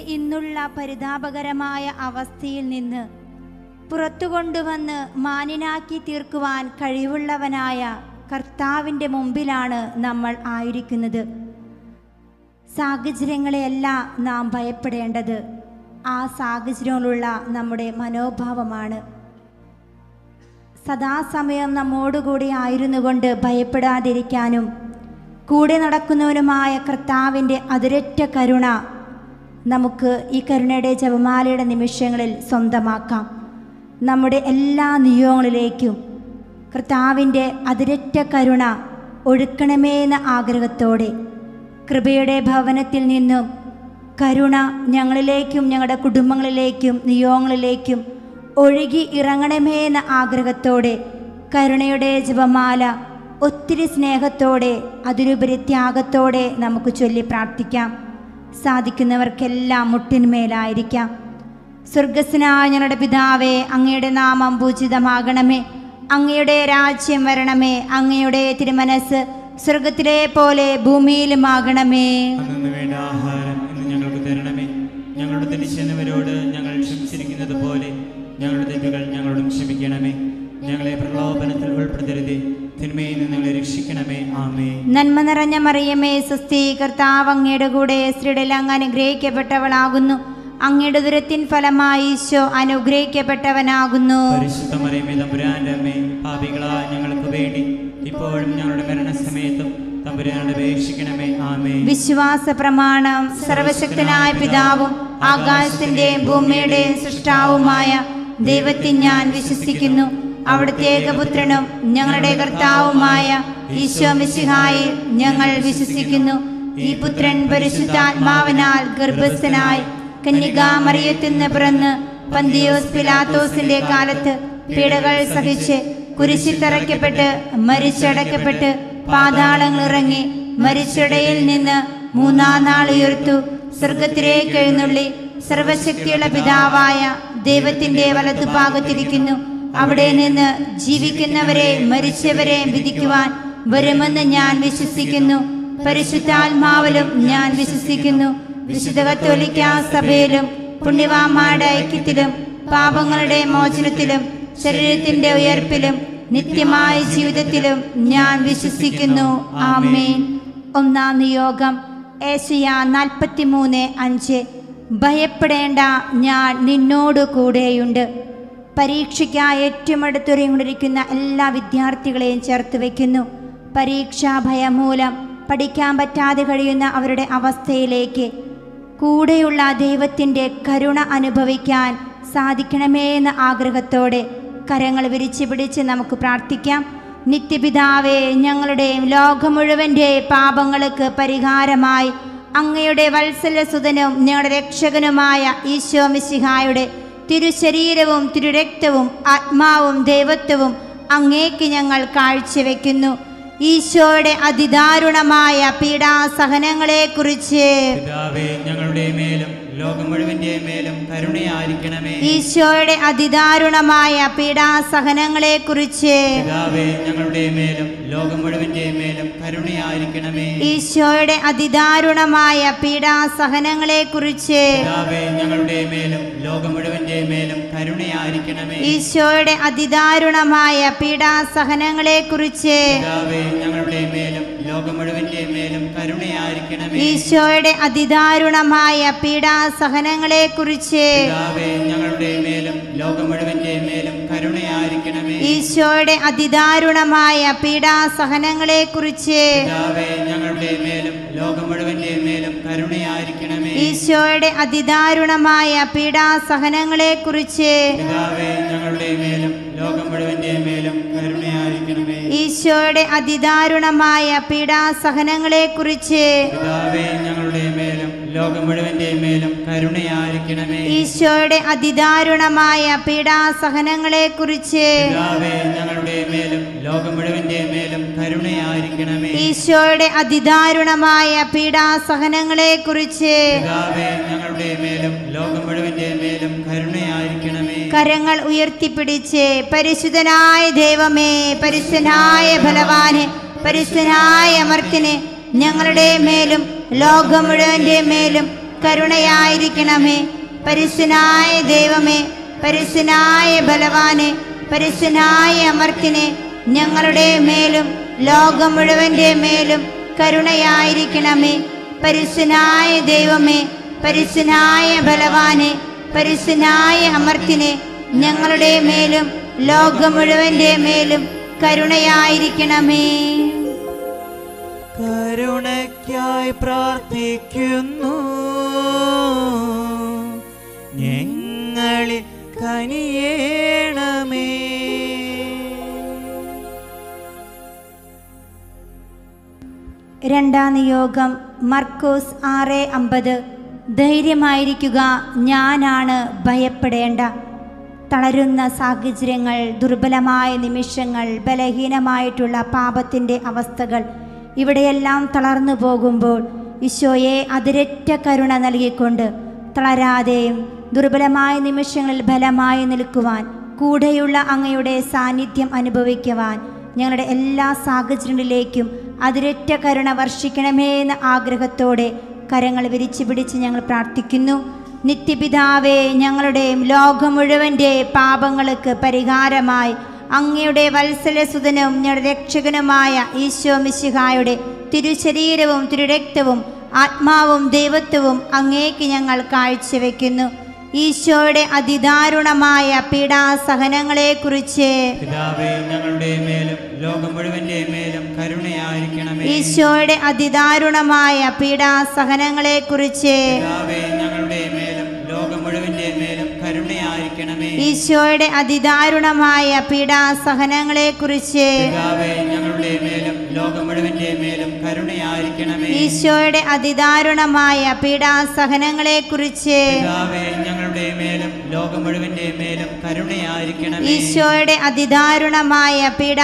ഇന്നുള്ള പരിതാപകരമായ അവസ്ഥയിൽ നിന്ന് പുറത്തു കൊണ്ടുവന്ന് മാന്യനാക്കി തീർക്കുവാൻ കഴിവുള്ളവനായ കർത്താവിൻ്റെ മുമ്പിലാണ് നമ്മൾ ആയിരിക്കുന്നത് സാഹചര്യങ്ങളെയല്ല നാം ഭയപ്പെടേണ്ടത് ആ സാഹചര്യങ്ങളുള്ള നമ്മുടെ മനോഭാവമാണ് സദാസമയം നമ്മോടുകൂടി ആയിരുന്നു കൊണ്ട് ഭയപ്പെടാതിരിക്കാനും കൂടെ നടക്കുന്നവനുമായ കർത്താവിൻ്റെ അതിരറ്റ കരുണ നമുക്ക് ഈ കരുണയുടെ ജപമാലയുടെ നിമിഷങ്ങളിൽ സ്വന്തമാക്കാം നമ്മുടെ എല്ലാ നിയോഗങ്ങളിലേക്കും കർത്താവിൻ്റെ അതിരറ്റ കരുണ ഒഴുക്കണമേ എന്ന ആഗ്രഹത്തോടെ കൃപയുടെ ഭവനത്തിൽ നിന്നും കരുണ ഞങ്ങളിലേക്കും ഞങ്ങളുടെ കുടുംബങ്ങളിലേക്കും നിയോഗങ്ങളിലേക്കും ഒഴുകി ഇറങ്ങണമേ എന്ന ആഗ്രഹത്തോടെ കരുണയുടെ ജപമാല ഒത്തിരി സ്നേഹത്തോടെ അതിലുപരി ത്യാഗത്തോടെ നമുക്ക് ചൊല്ലി പ്രാർത്ഥിക്കാം സാധിക്കുന്നവർക്കെല്ലാം മുട്ടിന്മേലായിരിക്കാം സ്വർഗസ്നായ ഞങ്ങളുടെ പിതാവേ അങ്ങയുടെ നാമം പൂജിതമാകണമേ അങ്ങയുടെ രാജ്യം വരണമേ അങ്ങയുടെ തിരുമനസ് സ്വർഗത്തിലെ പോലെ ഭൂമിയിലുമാകണമേ അന്നു വേണ്ട ആഹാരം ഇന്ന് ഞങ്ങൾക്ക് തരണമേ ഞങ്ങളുടെ തെറ്റിച്ചെന്നവരോട് ഞങ്ങൾ ക്ഷമിച്ചിരിക്കുന്നത് പോലെ ഞങ്ങളുടെ തെറ്റുകൾ ഞങ്ങളോടും ക്ഷമിക്കണമേ ഞങ്ങളെ പ്രലോഭനത്തിൽ ഉൾപ്പെടുത്തരുതേ തിന്മയിൽ നിന്ന് ഞങ്ങളെ രക്ഷിക്കണമേ ആമേ നന്മ നിറഞ്ഞ മറിയമേ സുസ്ഥി കർത്താവ് അങ്ങയുടെ കൂടെ സ്ത്രീകളിൽ അങ്ങ് അനുഗ്രഹിക്കപ്പെട്ടവളാകുന്നു അങ്ങയുടെ ദുരത്തിൻ ഫലമായി ഈശോ അനുഗ്രഹിക്കപ്പെട്ടവനാകുന്നു പരിശുദ്ധ മറിയമേ തമ്പുരാന്റെ അമ്മേ പാപികളായ ഞങ്ങൾക്ക് വേണ്ടി ഇപ്പോഴും ഞങ്ങളുടെ മരണസമയത്തും തമ്പുരാനോട് അപേക്ഷിക്കണമേ ആമേ വിശ്വാസ പ്രമാണം സർവശക്തനായ പിതാവും ആകാശത്തിന്റെയും ഭൂമിയുടെയും സൃഷ്ടാവുമായ ദൈവത്തിൽ ഞാൻ വിശ്വസിക്കുന്നു അവിടുത്തെ ഏകപുത്രനും ഞങ്ങളുടെ കർത്താവുമായ ഈശോ മിശിഹായിൽ ഞങ്ങൾ വിശ്വസിക്കുന്നു ഈ പുത്രൻ പരിശുദ്ധാത്മാവിനാൽ ഗർഭസ്ഥനായി കന്യകാമറിയത്തിൽ നിന്ന് പിറന്ന് പന്തിയോസ് പിലാത്തോസിന്റെ കാലത്ത് പീഡകൾ സഹിച്ച് കുരിശിൽ തറയ്ക്കപ്പെട്ട് മരിച്ചടക്കപ്പെട്ട് പാതാളങ്ങൾ ഇറങ്ങി മരിച്ചടയിൽ നിന്ന് മൂന്നാം നാൾ ഉയർത്തു സ്വർഗത്തിലേക്ക് എഴുന്നള്ളി സർവശക്തിയുള്ള പിതാവായ ദൈവത്തിന്റെ വലതുഭാഗത്തിരിക്കുന്നു അവിടെ നിന്ന് ജീവിക്കുന്നവരെ മരിച്ചവരെ വിധിക്കുവാൻ വരുമെന്ന് ഞാൻ വിശ്വസിക്കുന്നു പരിശുദ്ധാത്മാവിലും ഞാൻ വിശ്വസിക്കുന്നു വിശുദ്ധ കത്തോലിക്ക സഭയിലും പുണ്യവാന്മാരുടെ ഐക്യത്തിലും പാപങ്ങളുടെ മോചനത്തിലും ശരീരത്തിന്റെ ഉയർപ്പിലും നിത്യമായ ജീവിതത്തിലും ഞാൻ വിശ്വസിക്കുന്നു ആമേൻ ഒന്നാം നിയോഗം ഏഷ്യ നാൽപ്പത്തിമൂന്ന് അഞ്ച് ഭയപ്പെടേണ്ട ഞാൻ നിന്നോട് കൂടെയുണ്ട് പരീക്ഷയ്ക്കായി ഏറ്റവും അടുത്തൊരുങ്ങിക്കൊണ്ടിരിക്കുന്ന എല്ലാ വിദ്യാർത്ഥികളെയും ചേർത്ത് വയ്ക്കുന്നു പരീക്ഷാ ഭയം മൂലം പഠിക്കാൻ പറ്റാതെ കഴിയുന്ന അവരുടെ അവസ്ഥയിലേക്ക് കൂടെയുള്ള ദൈവത്തിൻ്റെ കരുണ അനുഭവിക്കാൻ സാധിക്കണമേ എന്ന ആഗ്രഹത്തോടെ കരങ്ങൾ വിരിച്ചു പിടിച്ച് നമുക്ക് പ്രാർത്ഥിക്കാം നിത്യപിതാവേ ഞങ്ങളുടെയും ലോകം മുഴുവൻ്റെ പാപങ്ങൾക്ക് പരിഹാരമായി അങ്ങയുടെ വത്സലസുതനും ഞങ്ങളുടെ രക്ഷകനുമായ ഈശോ മിശിഹായുടെ തിരുശരീരവും തിരുരക്തവും ആത്മാവും ദൈവത്വവും അങ്ങേക്ക് ഞങ്ങൾ കാഴ്ചവെക്കുന്നു ഈശോയുടെ അതിദാരുണമായ പീഡാസഹനങ്ങളെക്കുറിച്ച് പിതാവേ ഞങ്ങളുടെ മേലും ലോകം മുഴുവന്റെ മേലും കരുണയായിരിക്കണമേ ഈശോയുടെ അതിദാരുണമായ പീഡാസഹനങ്ങളെക്കുറിച്ച് പിതാവേ ഞങ്ങളുടെ മേലും ലോകം മുഴുവന്റെ മേലും കരുണയായിരിക്കണമേ ഈശോയുടെ അതിദാരുണമായ പീഡാസഹനങ്ങളെക്കുറിച്ച് പിതാവേ ഞങ്ങളുടെ മേലും ലോകം മുഴുവന്റെ മേലും കരുണയായിരിക്കണമേ ഈശോയുടെ അതിദാരുണമായ പീഡാസഹനങ്ങളെക്കുറിച്ച് പിതാവേ ഞങ്ങളുടെ മേലും ലോകം മുഴുവന്റെ മേലും കരുണയായിരിക്കണമേ ഈശോയുടെ അതിദാരുണമായ പീഡാസഹനങ്ങളെക്കുറിച്ച് പിതാവേ ഞങ്ങളുടെ മേലും ലോകം മുഴുവന്റെ മേലും കരുണയായിരിക്കണമേ ഈശോയുടെ അതിദാരുണമായ പീഡാസഹനങ്ങളെക്കുറിച്ച് പിതാവേ ഞങ്ങളുടെ മേലും ലോകം മുഴുവന്റെ മേലും കരുണയായിരിക്കണമേ ഈശോയുടെ അതിദാരുണമായ പീഡാസഹനങ്ങളെക്കുറിച്ച് പിതാവേ ഞങ്ങളുടെ മേലും ലോകം മുഴുവന്റെ മേലും കരുണയായിരിക്കണമേ ഈശോയുടെ അതിദാരുണമായ പീഡാസഹനങ്ങളെക്കുറിച്ച് പിതാവേ ഞങ്ങളുടെ മേലും ലോകം മുഴുവന്റെ മേലും കരുണയായിരിക്കണമേ ഈശോയുടെ അതിദാരുണമായ പീഡാസഹനങ്ങളെക്കുറിച്ച് പിതാവേ ഞങ്ങളുടെ മേലും ലോകം മുഴുവന്റെ മേലും കരുണയായിരിക്കണമേ ഈശോയുടെ അതിദാരുണമായ പീഡാസഹനങ്ങളെക്കുറിച്ച് പിതാവേ ഞങ്ങളുടെ മേലും ലോകം മുഴുവന്റെ മേലും കരുണയായിരിക്കണമേ കരങ്ങൾ ഉയർത്തിപ്പിടിച്ച് പരിശുദ്ധനായ ദൈവമേ പരിശുദ്ധനായ ഫലവാന് പരിശുദ്ധനായ അമർത്തിന് ഞങ്ങളുടെ മേലും ലോകം മുഴുവന്റെ മേലും കരുണയായിരിക്കണമേ പരിശുനായ ദൈവമേ പരിശുനായ ബലവാനെ പരിശുനായ അമർത്തിനെ ഞങ്ങളുടെ മേലും ലോകം മുഴുവന്റെ മേലും കരുണയായിരിക്കണമേ പരിശുനായ ദൈവമേ പരിശുനായ ബലവാനെ പരിശുനായ അമർത്തിനെ ഞങ്ങളുടെ മേലും ലോകം മുഴുവന്റെ മേലും കരുണയായിരിക്കണമേ കരുണയ്ക്കായി പ്രാർത്ഥിക്കുന്നു ഞങ്ങളിൽ കനിയേണമേ രണ്ടാം നിയോഗം മർക്കോസ് ആറ് അമ്പത് ധൈര്യമായിരിക്കുക ഞാനാണ് ഭയപ്പെടേണ്ട തളരുന്ന സാഹചര്യങ്ങൾ ദുർബലമായ നിമിഷങ്ങൾ ബലഹീനമായിട്ടുള്ള പാപത്തിൻ്റെ അവസ്ഥകൾ ഇവിടെയെല്ലാം തളർന്നു പോകുമ്പോൾ ഈശോയെ അതിരറ്റ കരുണ നൽകിക്കൊണ്ട് തളരാതെയും ദുർബലമായ നിമിഷങ്ങളിൽ ബലമായി നിൽക്കുവാൻ കൂടെയുള്ള അങ്ങയുടെ സാന്നിധ്യം അനുഭവിക്കുവാൻ ഞങ്ങളുടെ എല്ലാ സാഹചര്യങ്ങളിലേക്കും അതിരറ്റ കരുണ വർഷിക്കണമേ എന്ന ആഗ്രഹത്തോടെ കരങ്ങൾ വിരിച്ചു പിടിച്ച് ഞങ്ങൾ പ്രാർത്ഥിക്കുന്നു നിത്യപിതാവേ ഞങ്ങളുടെയും ലോകം മുഴുവൻ്റെ പാപങ്ങൾക്ക് പരിഹാരമായി അങ്ങയുടെ വത്സലസുതനും ഞങ്ങളുടെ രക്ഷകനുമായ ഈശോ മിശിഹായുടെ തിരുശരീരവും തിരുരക്തവും ആത്മാവും ദൈവത്വവും അങ്ങേക്ക് ഞങ്ങൾ കാഴ്ചവെക്കുന്നു ഈശോയുടെ അതിദാരുണമായ പീഡാസഹനങ്ങളെക്കുറിച്ച് പിതാവേ ഞങ്ങളുടെ മേലും ലോകം മുഴുവന്റെ മേലും കരുണയായിരിക്കണമേ ഈശോയുടെ അതിദാരുണമായ പീഡാസഹനങ്ങളെക്കുറിച്ച് പിതാവേ ഞങ്ങളുടെ മേലും ലോകം മുഴുവന്റെ മേലും കരുണയായിരിക്കണമേ ഈശോയുടെ അതിദാരുണമായ പീഡാസഹനങ്ങളെക്കുറിച്ച് പിതാവേ ഞങ്ങളുടെ മേലും ലോകം മുഴുവന്റെ മേലും കരുണയായിരിക്കണമേ ഈശോയുടെ അതിദാരുണമായ പീഡാസഹനങ്ങളെക്കുറിച്ച് പിതാവേ ഞങ്ങളുടെ മേലും ലോകം മുഴുവന്റെ മേലും കരുണയായിരിക്കണമേ ഈശോയുടെ അതിദാരുണമായ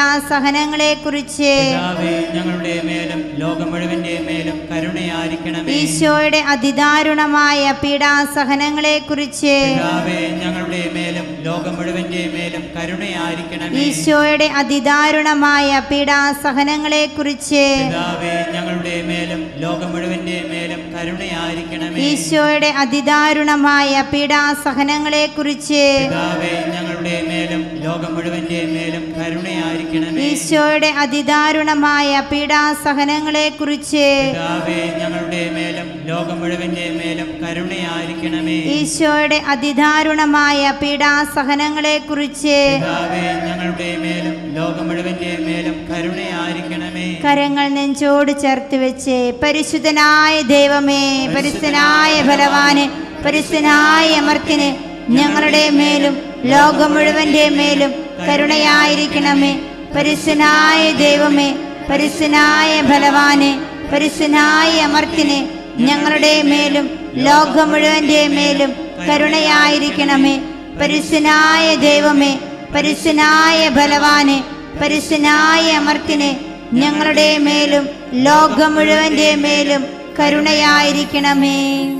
പീഡാസഹനങ്ങളെക്കുറിച്ച് പിതാവേ ഞങ്ങളുടെ മേലും ലോകം മുഴുവന്റെ മേലും കരുണയായിരിക്കണമേ ഈശോയുടെ അതിദാരുണമായ പീഡാസഹനങ്ങളെക്കുറിച്ച് പിതാവേ ഞങ്ങളുടെ മേലും ലോകം മുഴുവന്റെ മേലും കരുണയായിരിക്കണമേ ഈശോയുടെ അതിദാരുണമായ പീഡാസഹനങ്ങളെക്കുറിച്ച് പിതാവേ ഞങ്ങളുടെ മേലും ലോകം മുഴുവന്റെ മേലും കരുണയായിരിക്കണമേ ഈശോയുടെ അതിദാരുണമായ പീഡാസഹനങ്ങളെക്കുറിച്ച് പിതാവേ ഞങ്ങളുടെ മേലും ലോകം മുഴുവന്റെ മേലും കരുണയായിരിക്കണമേ ഈശോയുടെ അതിദാരുണമായ പീഡാസഹനങ്ങളെക്കുറിച്ച് പിതാവേ ഞങ്ങളുടെ മേലും ലോകം മുഴുവന്റെ മേലും കരുണയായിരിക്കണമേ ഈശോയുടെ അതിദാരുണമായ പീഡാസഹനങ്ങളെക്കുറിച്ച് പിതാവേ ഞങ്ങളുടെ മേലും ലോകം മുഴുവന്റെ മേലും കരുണയായിരിക്കണമേ കരങ്ങൾ നെഞ്ചോട് ചേർത്ത് വെച്ച് പരിശുദ്ധനായ ദൈവമേ പരിശുദ്ധനായ ബലവാന് പരിശുദ്ധനായ അമർത്തിന് ഞങ്ങളുടെ മേലും ലോകം മുഴുവന്റെ മേലും കരുണയായിരിക്കണമേ പരിശുദ്ധനായ ദൈവമേ പരിശുദ്ധനായ ബലവാന് പരിശുദ്ധനായ അമർത്തിന് ഞങ്ങളുടെ മേലും ലോകം മുഴുവന്റെ മേലും കരുണയായിരിക്കണമേ പരിശുദ്ധനായ ദൈവമേ പരിശുദ്ധനായ ബലവാന് പരിശുദ്ധനായ അമർത്തിന് ഞങ്ങളുടെ മേലും ലോകം മുഴുവന്റെ മേലും കരുണയായിരിക്കണമേ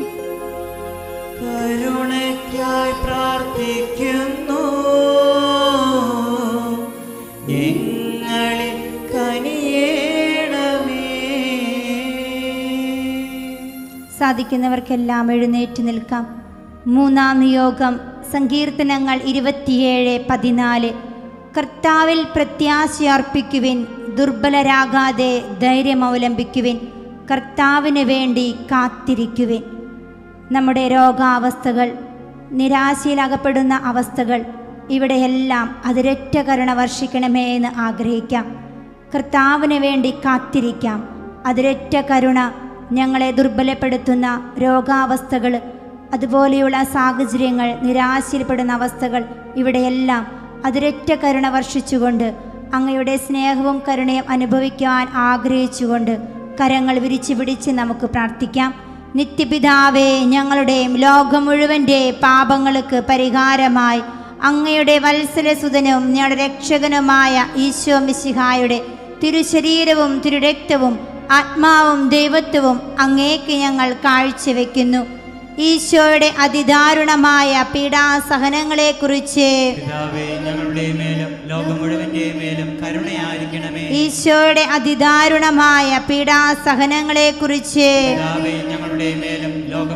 കരുണയ്ക്കായി പ്രാർത്ഥിക്കുന്നു ഞങ്ങളിൽ കനിയേണമേ സാധിക്കുന്നവർക്കെല്ലാം എഴുന്നേറ്റ് നിൽക്കാം മൂന്നാം നിയോഗം സങ്കീർത്തനങ്ങൾ ഇരുപത്തിയേഴ് പതിനാല് കർത്താവിൽ പ്രത്യാശയർപ്പിക്കുവിൻ ദുർബലരാകാതെ ധൈര്യമവലംബിക്കുവിൻ കർത്താവിന് വേണ്ടി കാത്തിരിക്കുവിൻ നമ്മുടെ രോഗാവസ്ഥകൾ നിരാശയിലകപ്പെടുന്ന അവസ്ഥകൾ ഇവിടെയെല്ലാം അതിരറ്റ കരുണ വർഷിക്കണമേ എന്ന് ആഗ്രഹിക്കാം കർത്താവിന് വേണ്ടി കാത്തിരിക്കാം അതിരറ്റ കരുണ ഞങ്ങളെ ദുർബലപ്പെടുത്തുന്ന രോഗാവസ്ഥകൾ അതുപോലെയുള്ള സാഹചര്യങ്ങൾ നിരാശയിൽപ്പെടുന്ന അവസ്ഥകൾ ഇവിടെയെല്ലാം അതിരറ്റ കരുണ വർഷിച്ചുകൊണ്ട് അങ്ങയുടെ സ്നേഹവും കരുണയും അനുഭവിക്കാൻ ആഗ്രഹിച്ചുകൊണ്ട് കരങ്ങൾ വിരിച്ചു പിടിച്ച് നമുക്ക് പ്രാർത്ഥിക്കാം നിത്യപിതാവേ ഞങ്ങളുടെയും ലോകം മുഴുവൻ്റെ പാപങ്ങൾക്ക് പരിഹാരമായി അങ്ങയുടെ വത്സലസുതനും ഞങ്ങളുടെ രക്ഷകനുമായ ഈശോ മിശിഹായുടെ തിരുശരീരവും തിരുരക്തവും ആത്മാവും ദൈവത്വവും അങ്ങേക്ക് ഞങ്ങൾ കാഴ്ചവെക്കുന്നു ഈശോയുടെ അതിദാരുണമായ പീഡാസഹനങ്ങളെക്കുറിച്ച് പിതാവേ ഞങ്ങളുടെ മേലും ലോകം മുഴുവന്റെ മേലും കരുണയായിരിക്കണമേ ഈശോയുടെ അതിദാരുണമായ പീഡാസഹനങ്ങളെക്കുറിച്ച് പിതാവേ ഞങ്ങളുടെ മേലും ലോകം മുഴുവന്റെ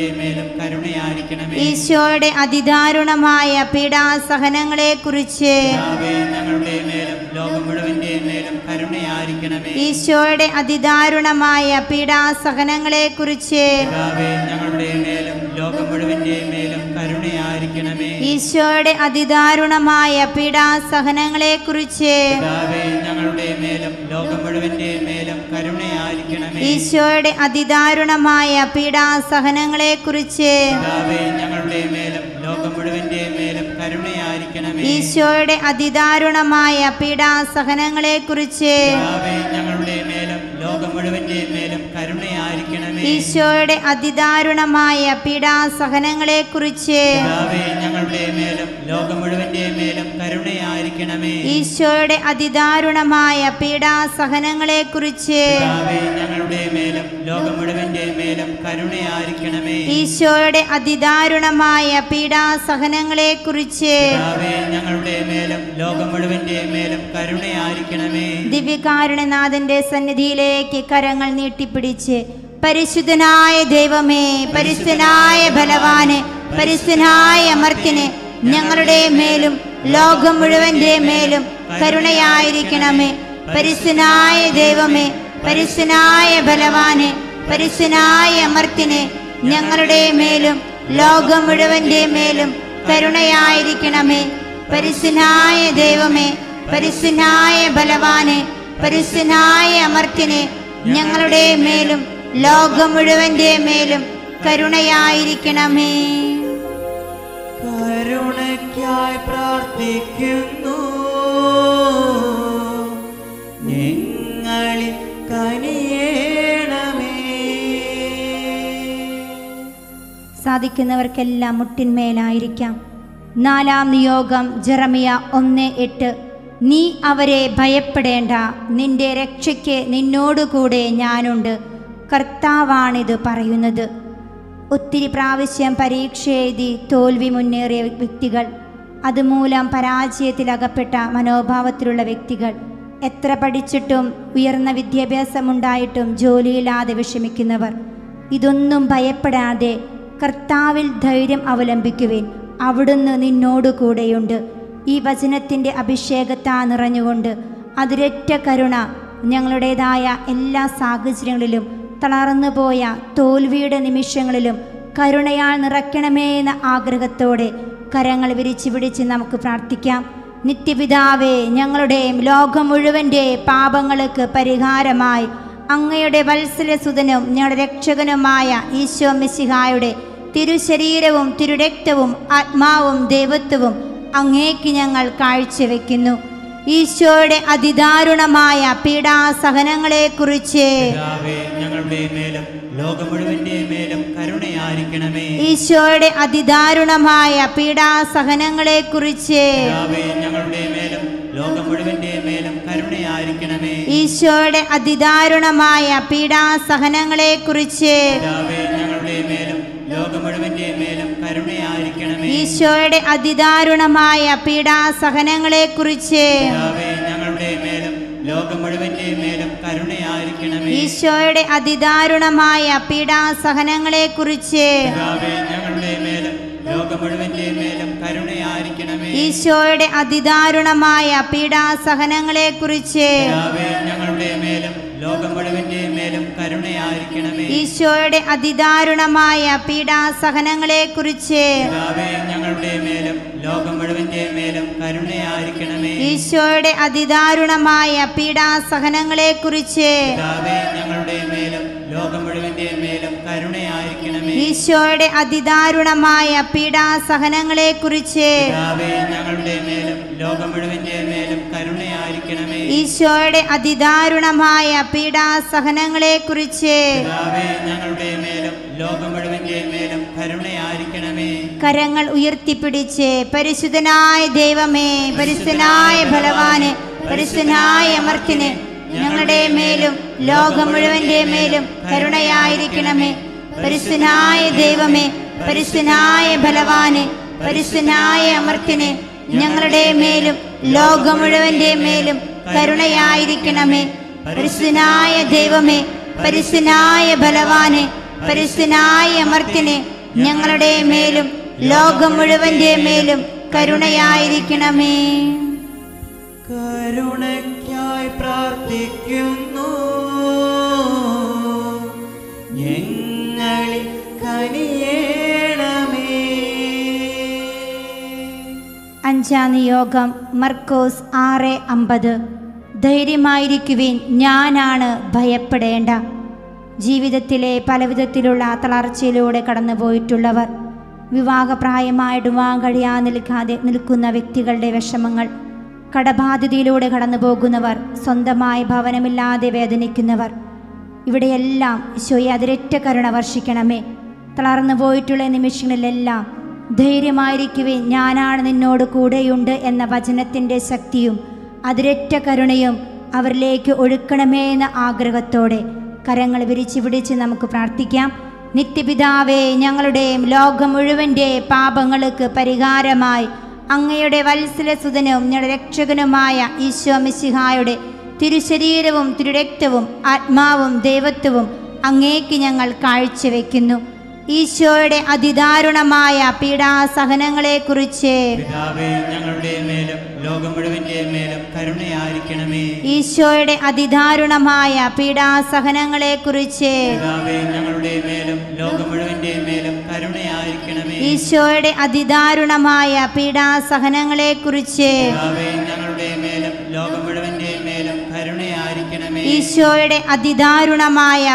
മുഴുവന്റെ മേലും കരുണയായിരിക്കണമേ ഈശോയുടെ അതിദാരുണമായ പീഡാസഹനങ്ങളെക്കുറിച്ച് പിതാവേ ഞങ്ങളുടെ മേലും ലോകം മുഴുവന്റെ മേലും കരുണയായിരിക്കണമേ ഈശോയുടെ അതിദാരുണമായ പീഡാസഹനങ്ങളെക്കുറിച്ച് പിതാവേ ഞങ്ങളുടെ മേലും ലോകം മുഴുവന്റെ മേലും കരുണയായിരിക്കണമേ ഈശോയുടെ അതിദാരുണമായ പീഡാസഹനങ്ങളെക്കുറിച്ച് പിതാവേ ഞങ്ങളുടെ മേലും ലോകം മുഴുവന്റെ മേലും കരുണയായിരിക്കണമേ ഈശോയുടെ അതിദാരുണമായ പീഡാസഹനങ്ങളെക്കുറിച്ച് പിതാവേ ഞങ്ങളുടെ മേലും ലോകം മുഴുവന്റെ മേലും കരുണയായിരിക്കണമേ ഈശോയുടെ അതിദാരുണമായ പീഡാസഹനങ്ങളെക്കുറിച്ച് പിതാവേ ഞങ്ങളുടെ മേലും ലോകം മുഴുവന്റെ മേലും കരുണയായിരിക്കണമേ ഈശോയുടെ അതിദാരുണമായ പീഡാസഹനങ്ങളെക്കുറിച്ച് പിതാവേ ഞങ്ങളുടെ മേലും ലോകം മുഴുവന്റെ മേലും കരുണയായിരിക്കണമേ ഈശോയുടെ അതിദാരുണമായ പീഡാസഹനങ്ങളെക്കുറിച്ച് പിതാവേ ഞങ്ങളുടെ മേലും ലോകം മുഴുവന്റെ മേലും കരുണയായിരിക്കണമേ ഈശോയുടെ അതിദാരുണമായ പീഡാസഹനങ്ങളെക്കുറിച്ച് പിതാവേ ഞങ്ങളുടെ മേലും ലോകം മുഴുവന്റെ മേലും കരുണയായിരിക്കണമേ ദിവ്യകാരുണനാഥന്റെ സന്നിധിയിലേക്ക് കരങ്ങൾ നീട്ടിപ്പിടിച്ച് പരിശുദ്ധനായ ദൈവമേ പരിശുദ്ധനായ ബലവാന് പരിശുദ്ധനായ അമർത്തിന് ഞങ്ങളുടെ മേലും ലോകം മുഴുവന്റെ മേലും കരുണയായിരിക്കണമേ പരിശുദ്ധനായ ദൈവമേ പരിശുദ്ധനായ ബലവാന് പരിശുദ്ധനായ അമർത്തിന് ഞങ്ങളുടെ മേലും ലോകം മുഴുവന്റെ മേലും കരുണയായിരിക്കണമേ പരിശുദ്ധനായ ദൈവമേ പരിശുദ്ധനായ ബലവാന് പരിശുദ്ധനായ അമർത്തിന് ഞങ്ങളുടെ മേലും ലോകം മുഴുവന്റെ മേലും കരുണയായിരിക്കണമേ കരുണയ്ക്കായി പ്രാർത്ഥിക്കുന്നു ഞങ്ങളിൽ കനിയേണമേ സാധിക്കുന്നവർക്കെല്ലാം മുട്ടിന്മേലായിരിക്കാം നാലാം നിയോഗം ജെറമിയ ഒന്ന് എട്ട് നീ അവരെ ഭയപ്പെടേണ്ട നിന്റെ രക്ഷയ്ക്ക് നിന്നോടുകൂടെ ഞാനുണ്ട് കർത്താവാണിത് പറയുന്നത് ഒത്തിരി പ്രാവശ്യം പരീക്ഷ എഴുതി തോൽവി മുന്നേറിയ വ്യക്തികൾ അതുമൂലം പരാജയത്തിലകപ്പെട്ട മനോഭാവത്തിലുള്ള വ്യക്തികൾ എത്ര പഠിച്ചിട്ടും ഉയർന്ന വിദ്യാഭ്യാസമുണ്ടായിട്ടും ജോലിയില്ലാതെ വിഷമിക്കുന്നവർ ഇതൊന്നും ഭയപ്പെടാതെ കർത്താവിൽ ധൈര്യം അവലംബിക്കുവിൻ അവിടുന്ന് നിന്നോടു കൂടെയുണ്ട് ഈ വചനത്തിൻ്റെ അഭിഷേകത്താ നിറഞ്ഞുകൊണ്ട് അതിരറ്റ കരുണ ഞങ്ങളുടേതായ എല്ലാ സാഹചര്യങ്ങളിലും തളർന്നുപോയ തോൽവിയുടെ നിമിഷങ്ങളിലും കരുണയാൽ നിറയ്ക്കണമേ എന്ന ആഗ്രഹത്തോടെ കരങ്ങൾ വിരിച്ചു പിടിച്ച് നമുക്ക് പ്രാർത്ഥിക്കാം നിത്യപിതാവേ ഞങ്ങളുടെയും ലോകം മുഴുവൻ്റെ പാപങ്ങൾക്ക് പരിഹാരമായി അങ്ങയുടെ വത്സലസുതനും ഞങ്ങളുടെ രക്ഷകനുമായ ഈശോ മിശിഹായുടെ തിരുശരീരവും തിരുരക്തവും ആത്മാവും ദൈവത്വവും അങ്ങേക്ക് ഞങ്ങൾ കാഴ്ചവെക്കുന്നു ഈശോയുടെ അതിദാരുണമായ പീഡാസഹനങ്ങളെക്കുറിച്ച് പിതാവേ ഞങ്ങളുടെ മേലും ലോകം മുഴുവന്റെ മേലും കരുണയായിരിക്കണമേ ഈശോയുടെ അതിദാരുണമായ പീഡാസഹനങ്ങളെക്കുറിച്ച് പിതാവേ ഞങ്ങളുടെ മേലും ലോകം മുഴുവന്റെ മേലും കരുണയായിരിക്കണമേ ഈശോയുടെ അതിദാരുണമായ പീഡാസഹനങ്ങളെക്കുറിച്ച് പിതാവേ ഞങ്ങളുടെ മേലും ലോകം മുഴുവന്റെ മേലും കരുണയായിരിക്കണമേ ഈശോയുടെ അതിദാരുണമായ പീഡാസഹനങ്ങളെക്കുറിച്ച് പിതാവേ ഞങ്ങളുടെ മേലും ലോകം മുഴുവന്റെ മേലും കരുണയായിരിക്കണമേ ഈശോയുടെ അതിദാരുണമായ പീഡാസഹനങ്ങളെക്കുറിച്ച് പിതാവേ ഞങ്ങളുടെ മേലും ലോകം മുഴുവന്റെ മേലും കരുണയായിരിക്കണമേ ഈശോയുടെ അതിദാരുണമായ പീഡാസഹനങ്ങളെക്കുറിച്ച് പിതാവേ ഞങ്ങളുടെ മേലും ലോകം മുഴുവന്റെ മേലും കരുണയായിരിക്കണമേ ഈശോയുടെ അതിദാരുണമായ പീഡാസഹനങ്ങളെക്കുറിച്ച് പിതാവേ ഞങ്ങളുടെ മേലും ലോകം മുഴുവന്റെ മേലും കരുണയായിരിക്കണമേ ഈശോയുടെ അതിദാരുണമായ പീഡാസഹനങ്ങളെക്കുറിച്ച് പിതാവേ ഞങ്ങളുടെ മേലും ലോകം മുഴുവന്റെ മേലും കരുണയായിരിക്കണമേ ഈശോയുടെ അതിദാരുണമായ പീഡാസഹനങ്ങളെക്കുറിച്ച് പിതാവേ ഞങ്ങളുടെ മേലും ലോകം മുഴുവന്റെ മേലും കരുണയായിരിക്കണമേ ഈശോയുടെ അതിദാരുണമായ പീഡാസഹനങ്ങളെക്കുറിച്ച് പിതാവേ ഞങ്ങളുടെ മേലും ലോകം മുഴുവന്റെ മേലും കരുണയായിരിക്കണമേ കരങ്ങൾ ഉയർത്തിപ്പിടിച്ച് പരിശുദ്ധനായ ദൈവമേ പരിശുദ്ധനായ ബലവാന് പരിശുദ്ധനായ അമർത്തിന് ഞങ്ങളുടെ മേലും ലോകം മുഴുവന്റെ മേലും കരുണയായിരിക്കണമേ പരിശുദ്ധനായ ദൈവമേ പരിശുദ്ധനായ ബലവാന് പരിശുദ്ധനായ അമർത്തിന് ഞങ്ങളുടെ മേലും ലോകം മുഴുവന്റെ മേലും കരുണയായിരിക്കണമേ പരിശുദ്ധനായ ദൈവമേ പരിശുദ്ധനായ ബലവാന് പരിശുദ്ധനായ അമർത്തിന് ഞങ്ങളുടെ മേലും ലോകം മുഴുവന്റെ മേലും കരുണയായിരിക്കണമേ കരുണയ്ക്കായി പ്രാർത്ഥിക്കുന്നു ഞങ്ങളിൽ കനിയേണമേ അഞ്ചാം നിയോഗം മർക്കോസ് ആറ് അമ്പത് ധൈര്യമായിരിക്കുവിൻ ഞാനാണ് ഭയപ്പെടേണ്ട ജീവിതത്തിലെ പലവിധത്തിലുള്ള തളർച്ചയിലൂടെ കടന്നുപോയിട്ടുള്ളവർ വിവാഹപ്രായമായിടുവാൻ കഴിയാൻ നിൽക്കാതെ നിൽക്കുന്ന വ്യക്തികളുടെ വിഷമങ്ങൾ കടബാധ്യതയിലൂടെ കടന്നു പോകുന്നവർ സ്വന്തമായി ഭവനമില്ലാതെ വേദനിക്കുന്നവർ ഇവിടെയെല്ലാം ഈശോയെ അതിരറ്റ കരുണ വർഷിക്കണമേ തളർന്നു പോയിട്ടുള്ള നിമിഷങ്ങളിലെല്ലാം ധൈര്യമായിരിക്കുവേ ഞാനാണ് നിന്നോട് കൂടെയുണ്ട് എന്ന വചനത്തിൻ്റെ ശക്തിയും അതിരറ്റ കരുണയും അവരിലേക്ക് ഒഴുക്കണമേ എന്ന ആഗ്രഹത്തോടെ കരങ്ങൾ വിരിച്ചു പിടിച്ച് നമുക്ക് പ്രാർത്ഥിക്കാം നിത്യപിതാവേ ഞങ്ങളുടെയും ലോകം മുഴുവൻ്റെ പാപങ്ങൾക്ക് പരിഹാരമായി അങ്ങയുടെ വത്സലസുതനും ഞങ്ങളുടെ രക്ഷകനുമായ ഈശോ മിശിഹായുടെ തിരുശരീരവും തിരുരക്തവും ആത്മാവും ദൈവത്വവും അങ്ങേക്ക് ഞങ്ങൾ കാഴ്ചവെക്കുന്നു ഈശോയുടെ അതിദാരുണമായ പീഡാസഹനങ്ങളെക്കുറിച്ച് പിതാവേ ഞങ്ങളുടെ മേലും ലോകം മുഴുവന്റെ മേലും കരുണയായിരിക്കണമേ ഈശോയുടെ അതിദാരുണമായ പീഡാസഹനങ്ങളെക്കുറിച്ച് പിതാവേ ഞങ്ങളുടെ മേലും ലോകം മുഴുവന്റെ മേലും കരുണയായിരിക്കണമേ ഈശോയുടെ അതിദാരുണമായ പീഡാസഹനങ്ങളെക്കുറിച്ച് പിതാവേ ഞങ്ങളുടെ മേലും ലോകം മുഴുവന്റെ മേലും കരുണയായിരിക്കണമേ ഈശോയുടെ അതിദാരുണമായ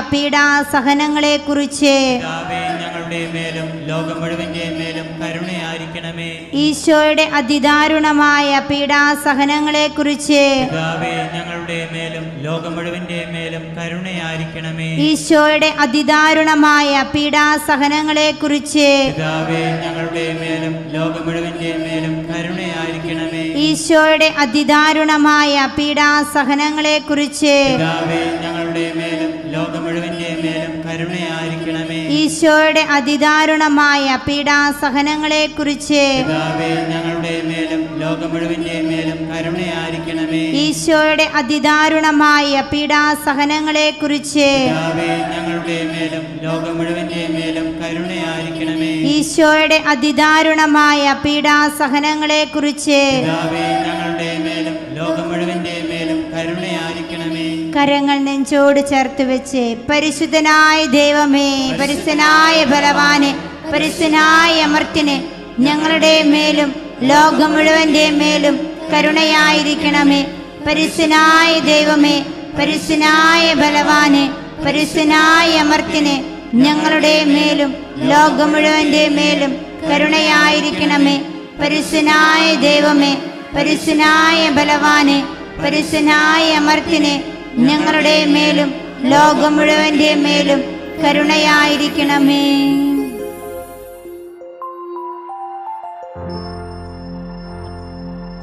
പീഡാസഹനങ്ങളെക്കുറിച്ച് പിതാവേ ഞങ്ങളുടെ മേലും ലോകം മുഴുവന്റെ മേലും കരുണയായിരിക്കണമേ ഈശോയുടെ അതിദാരുണമായ പീഡാസഹനങ്ങളെക്കുറിച്ച് പിതാവേ ഞങ്ങളുടെ മേലും ലോകം മുഴുവന്റെ മേലും കരുണയായിരിക്കണമേ ഈശോയുടെ അതിദാരുണമായ പീഡാസഹനങ്ങളെക്കുറിച്ച് പിതാവേ ഞങ്ങളുടെ മേലും ലോകം മുഴുവന്റെ മേലും കരുണയായിരിക്കണമേ ഈശോയുടെ അതിദാരുണമായ പീഡാസഹനങ്ങളെക്കുറിച്ച് പിതാവേ ഞങ്ങളുടെ മേലും ലോകം മുഴുവന്റെ മേലും കരുണയായിരിക്കണമേ ഈശോയുടെ അതിദാരുണമായ പീഡാസഹനങ്ങളെക്കുറിച്ച് പിതാവേ ഞങ്ങളുടെ മേലും ലോകം മുഴുവന്റെ മേലും കരുണയായിരിക്കണമേ ഈശോയുടെ അതിദാരുണമായ പീഡാസഹനങ്ങളെക്കുറിച്ച് പിതാവേ ഞങ്ങളുടെ മേലും ലോകം മുഴുവന്റെ മേലും കരുണയായിരിക്കണമേ ഈശോയുടെ അതിദാരുണമായ പീഡാസഹനങ്ങളെക്കുറിച്ച് പിതാവേ ഞങ്ങളുടെ മേലും ലോകം മുഴുവന്റെ മേലും കരുണയായിരിക്കണമേ കരങ്ങൾ നെഞ്ചോട് ചേർത്ത് വെച്ച് പരിശുദ്ധനായ ദൈവമേ പരിശുദ്ധനായ ബലവാനെ പരിശുദ്ധനായ അമർത്തിനെ ഞങ്ങളുടെ മേലും ലോകം മുഴുവൻ്റെ മേലും കരുണയായിരിക്കണമേ പരിശുദ്ധനായ ദൈവമേ പരിശുദ്ധനായ ബലവാനെ പരിശുദ്ധനായ അമർത്തിനെ ഞങ്ങളുടെ മേലും ലോകം മുഴുവൻ്റെ മേലും കരുണയായിരിക്കണമേ പരിശുദ്ധനായ ദൈവമേ പരിശുദ്ധനായ ബലവാനെ പരിശുദ്ധനായ അമർത്തിനെ ഞങ്ങളുടെ മേലും ലോകം മുഴുവൻ്റെ മേലും കരുണയായിരിക്കണമേ